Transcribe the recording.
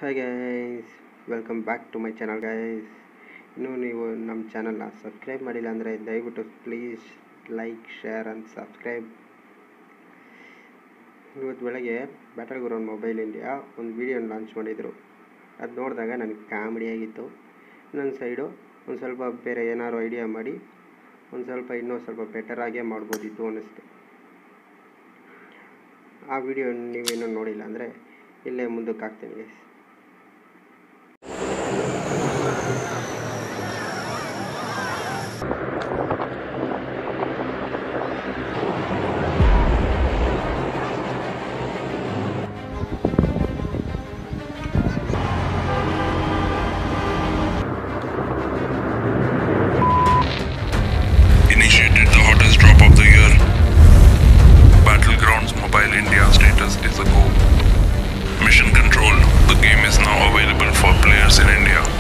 Hi guys welcome back to my channel guys ಇನ್ನೂ ನೀವು ನಮ್ಮ ಚಾನಲ್ನ ಸಬ್ಸ್ಕ್ರೈಬ್ ಮಾಡಿಲ್ಲ ಅಂದರೆ ದಯವಿಟ್ಟು please like share and subscribe ಇವತ್ತು ಬೆಳಗ್ಗೆ ಬ್ಯಾಟಲ್ ಗ್ರೌಂಡ್ ಮೊಬೈಲ್ ಇಂಡಿಯಾ ಒಂದು ವೀಡಿಯೋ ಲಾಂಚ್ ಮಾಡಿದರು ಅದು ನೋಡಿದಾಗ ನನಗೆ ಕಾಮಿಡಿ ಆಗಿತ್ತು ನನ್ನ ಸೈಡು ಒಂದು ಸ್ವಲ್ಪ ಬೇರೆ ಏನಾದ್ರು ಐಡಿಯಾ ಮಾಡಿ ಒಂದು ಸ್ವಲ್ಪ ಇನ್ನೂ ಸ್ವಲ್ಪ ಬೆಟರಾಗೇ ಮಾಡ್ಬೋದಿತ್ತು ಅನ್ನಿಸ್ತು ಆ ವಿಡಿಯೋ ನೀವೇನೂ ನೋಡಿಲ್ಲ ಅಂದರೆ ಇಲ್ಲೇ ಮುಂದಕ್ಕೆ ಹಾಕ್ತೀನಿ guys initiated the hottest drop of the year. Battlegrounds Mobile India status is a go. Mission control. The game is now available for players in India.